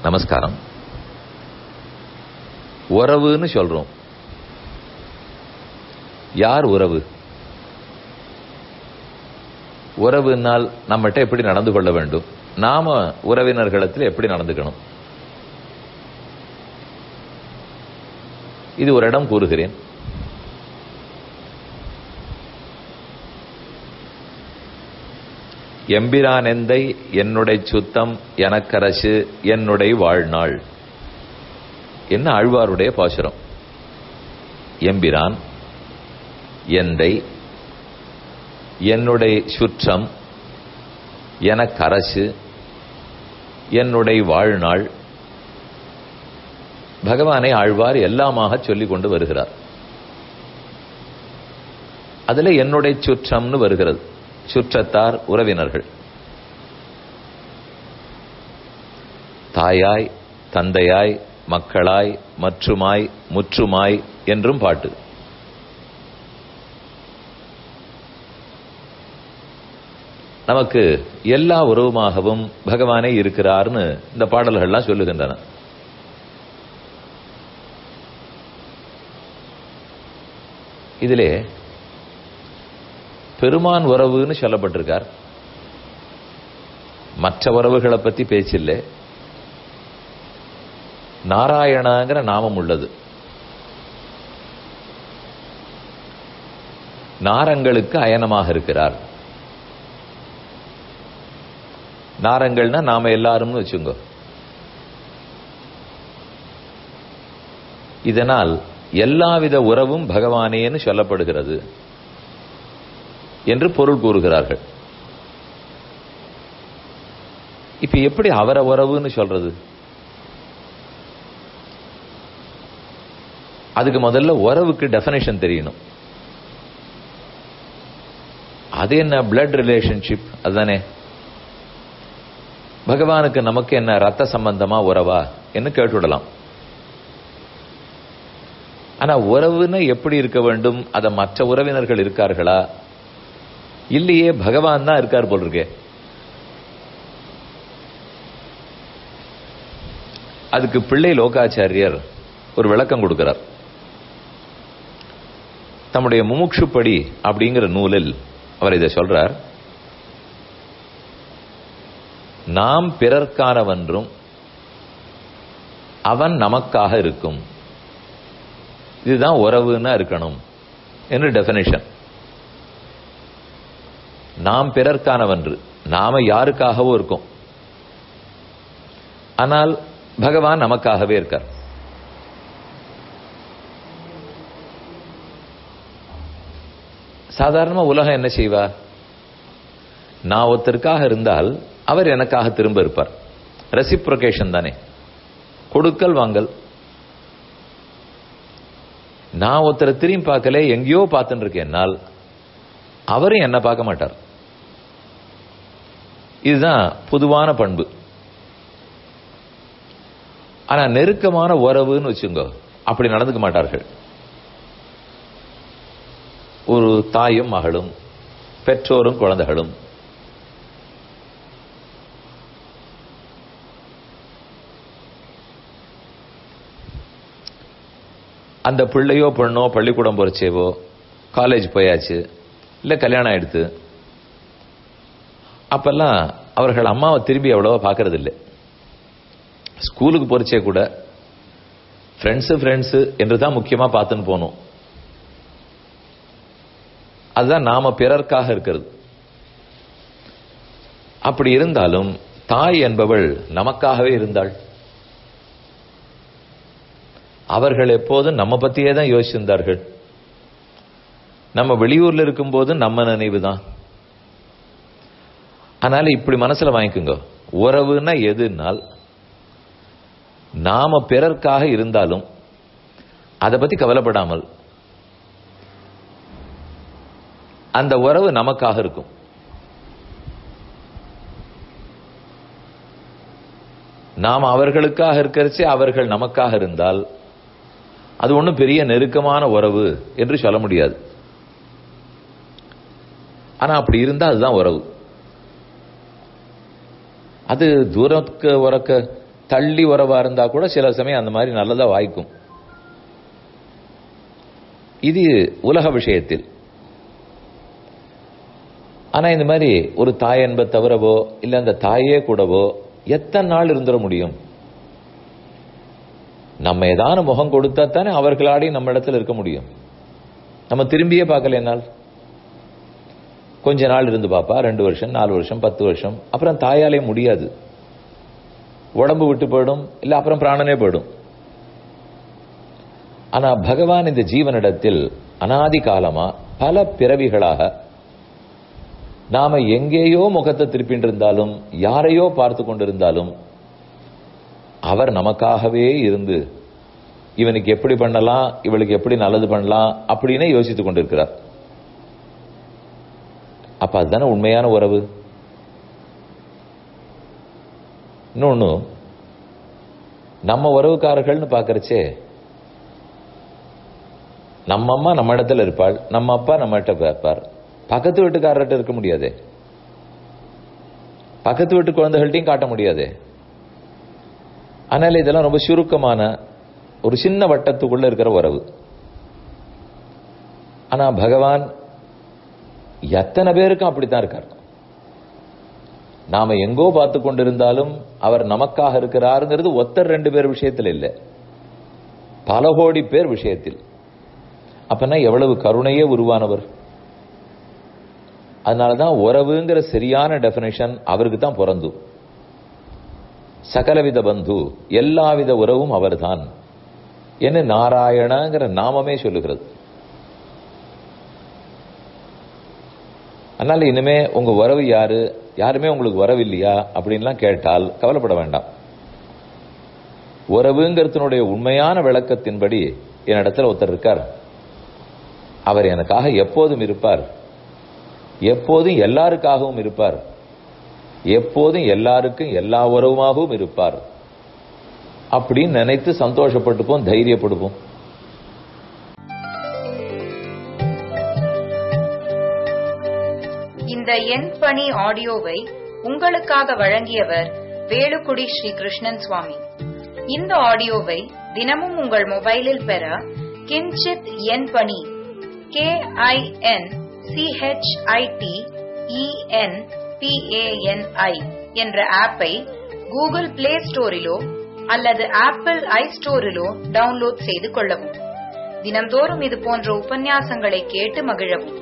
நமஸ்காரம் உறவுன்னு சொல்றோம் யார் உறவு உறவுனால் நம்மகிட்ட எப்படி நடந்து கொள்ள வேண்டும் நாம உறவினர்களிடத்தில் எப்படி நடந்துக்கணும் இது ஒரு இடம் கூறுகிறேன் எம்பிரான் எந்தை என்னுடைய சுத்தம் எனக்கரசு என்னுடைய வாழ்நாள் என்ன ஆழ்வாருடைய பாசுரம் எம்பிரான் எந்தை என்னுடைய சுற்றம் எனக்கரசு என்னுடைய வாழ்நாள் பகவானை ஆழ்வார் எல்லாமாக சொல்லிக் கொண்டு வருகிறார் அதுல என்னுடைய சுற்றம்னு வருகிறது சுற்றத்தார் உறவினர்கள் தாயாய் தந்தையாய் மக்களாய் மற்றுமாய் முற்றுமாய் என்றும் பாட்டு நமக்கு எல்லா உறவுமாகவும் பகவானே இருக்கிறார்னு இந்த பாடல்கள்லாம் சொல்லுகின்றன இதிலே பெருமான் உறவுன்னு சொல்லப்பட்டிருக்கார் மற்ற உறவுகளை பத்தி பேச்சில்லை நாராயணாங்கிற நாமம் உள்ளது நாரங்களுக்கு அயனமாக இருக்கிறார் நாரங்கள்னா நாம எல்லாரும்னு வச்சுங்க இதனால் எல்லாவித உறவும் பகவானேன்னு சொல்லப்படுகிறது என்று பொருள் கூறுகிறார்கள் இப்ப எப்படி அவர உறவுன்னு சொல்றது அதுக்கு முதல்ல உறவுக்கு டெபனேஷன் தெரியணும் அது என்ன பிளட் ரிலேஷன்ஷிப் அதுதானே பகவானுக்கு நமக்கு என்ன ரத்த சம்பந்தமா உறவா என்று கேட்டுவிடலாம் ஆனா உறவுன்னு எப்படி இருக்க வேண்டும் அத மற்ற உறவினர்கள் இருக்கார்களா இல்லையே பகவான் தான் இருக்கார் போல் இருக்கே அதுக்கு பிள்ளை லோகாச்சாரியர் ஒரு விளக்கம் கொடுக்கிறார் தம்முடைய முமுட்சுப்படி அப்படிங்கிற நூலில் அவர் இதை சொல்றார் நாம் பிறர்க்கானவன்றும் அவன் நமக்காக இருக்கும் இதுதான் உறவுன்னா இருக்கணும் என்று டெபினேஷன் நாம் பிறர்க்கானவன்று நாம யாருக்காகவோ இருக்கும் ஆனால் பகவான் நமக்காகவே இருக்கார் சாதாரணமா உலகம் என்ன செய்வா நான் ஒருத்தருக்காக இருந்தால் அவர் எனக்காக திரும்ப இருப்பார் ரெசிப்ரொகேஷன் தானே கொடுக்கல் வாங்கல் நான் ஒருத்தரை திரும்பி பார்க்கல எங்கேயோ பார்த்துட்டு இருக்கேன்னால் அவரும் என்ன பார்க்க மாட்டார் இதுதான் பொதுவான பண்பு ஆனா நெருக்கமான உறவுன்னு வச்சுங்க அப்படி நடந்துக்க மாட்டார்கள் ஒரு தாயும் மகளும் பெற்றோரும் குழந்தைகளும் அந்த பிள்ளையோ பெண்ணோ பள்ளிக்கூடம் போறச்சேவோ காலேஜ் போயாச்சு இல்ல கல்யாணம் ஆயிடுத்து அப்பெல்லாம் அவர்கள் அம்மாவை திரும்பி அவ்வளவா பார்க்கறது இல்லை ஸ்கூலுக்கு போறச்சே கூட ஃப்ரெண்ட்ஸு ஃப்ரெண்ட்ஸு என்று தான் முக்கியமா பார்த்துன்னு போனோம் அதுதான் நாம பிறர்க்காக இருக்கிறது அப்படி இருந்தாலும் தாய் என்பவள் நமக்காகவே இருந்தாள் அவர்கள் எப்போதும் நம்ம பத்தியே தான் யோசிச்சிருந்தார்கள் நம்ம வெளியூர்ல இருக்கும்போது நம்ம நினைவு தான் அதனால இப்படி மனசுல வாங்கிக்கோங்க உறவுன்னா எதுனால் நாம பிறர்க்காக இருந்தாலும் அதை பத்தி கவலைப்படாமல் அந்த உறவு நமக்காக இருக்கும் நாம் அவர்களுக்காக இருக்கிறச்சே அவர்கள் நமக்காக இருந்தால் அது ஒன்றும் பெரிய நெருக்கமான உறவு என்று சொல்ல முடியாது ஆனா அப்படி இருந்தா அதுதான் உறவு அது தூரத்துக்கு உறக்க தள்ளி உறவா இருந்தா கூட சில சமயம் அந்த மாதிரி நல்லதா வாய்க்கும் இது உலக விஷயத்தில் ஆனா இந்த மாதிரி ஒரு தாய் என்ப தவிரவோ இல்ல அந்த தாயே கூடவோ எத்தனை நாள் இருந்துட முடியும் நம்ம ஏதான முகம் கொடுத்தா தானே அவர்களாடி நம்ம இடத்துல இருக்க முடியும் நம்ம திரும்பியே பார்க்கல என்னால் கொஞ்ச நாள் இருந்து பாப்பா ரெண்டு வருஷம் நாலு வருஷம் பத்து வருஷம் அப்புறம் தாயாலே முடியாது உடம்பு விட்டு போயிடும் இல்ல அப்புறம் பிராணனே போயிடும் ஆனா பகவான் இந்த ஜீவனிடத்தில் அனாதி காலமா பல பிறவிகளாக நாம எங்கேயோ முகத்தை திருப்பிட்டு இருந்தாலும் யாரையோ பார்த்து கொண்டிருந்தாலும் அவர் நமக்காகவே இருந்து இவனுக்கு எப்படி பண்ணலாம் இவளுக்கு எப்படி நல்லது பண்ணலாம் அப்படின்னு யோசித்துக் கொண்டிருக்கிறார் அப்ப அதுதானே உண்மையான உறவு இன்னொன்னு நம்ம உறவுக்காரர்கள்னு பாக்குறச்சே நம்ம அம்மா நம்ம இடத்துல இருப்பாள் நம்ம அப்பா நம்ம கிட்ட பார்ப்பார் பக்கத்து வீட்டுக்காரர்கிட்ட இருக்க முடியாதே பக்கத்து வீட்டு குழந்தைகள்ட்டையும் காட்ட முடியாதே ஆனால் இதெல்லாம் ரொம்ப சுருக்கமான ஒரு சின்ன வட்டத்துக்குள்ள இருக்கிற உறவு ஆனா பகவான் எத்தனை பேருக்கும் அப்படித்தான் இருக்கார் நாம எங்கோ பார்த்து கொண்டிருந்தாலும் அவர் நமக்காக இருக்கிறாருங்கிறது ஒத்தர் ரெண்டு பேர் விஷயத்தில் இல்லை பல கோடி பேர் விஷயத்தில் அப்பனா எவ்வளவு கருணையே உருவானவர் அதனாலதான் உறவுங்கிற சரியான டெபினேஷன் அவருக்கு தான் பிறந்தும் சகலவித பந்து எல்லாவித உறவும் அவர்தான் என்ன நாராயணங்கிற நாமமே சொல்லுகிறது அதனால இனிமே உங்க உறவு யாரு யாருமே உங்களுக்கு உறவு இல்லையா அப்படின்லாம் கேட்டால் கவலைப்பட வேண்டாம் உறவுங்கிறதுனுடைய உண்மையான விளக்கத்தின்படி என்னிடத்துல ஒருத்தர் இருக்கார் அவர் எனக்காக எப்போதும் இருப்பார் எப்போதும் எல்லாருக்காகவும் இருப்பார் எப்போதும் எல்லாருக்கும் எல்லா உறவுமாகவும் இருப்பார் அப்படின்னு நினைத்து சந்தோஷப்பட்டுப்போம் தைரியப்படுவோம் இந்த எண் பணி ஆடியோவை உங்களுக்காக வழங்கியவர் வேலுக்குடி ஸ்ரீ கிருஷ்ணன் சுவாமி இந்த ஆடியோவை தினமும் உங்கள் மொபைலில் பெற கிஞ்சித் எண் பணி கே ஐ என் சிஹெச்ஐடி இஎன் பிஏஎன்ஐ என்ற ஆப்பை கூகுள் பிளே ஸ்டோரிலோ அல்லது ஆப்பிள் ஐ ஸ்டோரிலோ டவுன்லோட் செய்து கொள்ளவும் தினம்தோறும் இது போன்ற உபன்யாசங்களை கேட்டு மகிழவும்